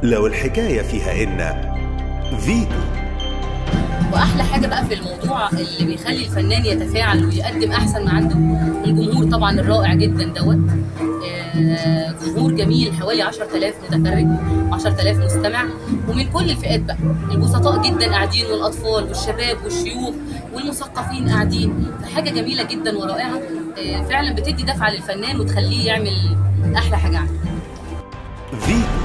لو الحكاية فيها إن فيتو واحلى حاجه بقى في الموضوع اللي بيخلي الفنان يتفاعل ويقدم احسن ما عنده الجمهور طبعا الرائع جدا دوت آه، جمهور جميل حوالي 10000 متفرج 10000 مستمع ومن كل الفئات بقى البسطاء جدا قاعدين والاطفال والشباب والشيوخ والمثقفين قاعدين فحاجه جميله جدا ورائعه آه، فعلا بتدي دفعه للفنان وتخليه يعمل احلى حاجه عنده فيتو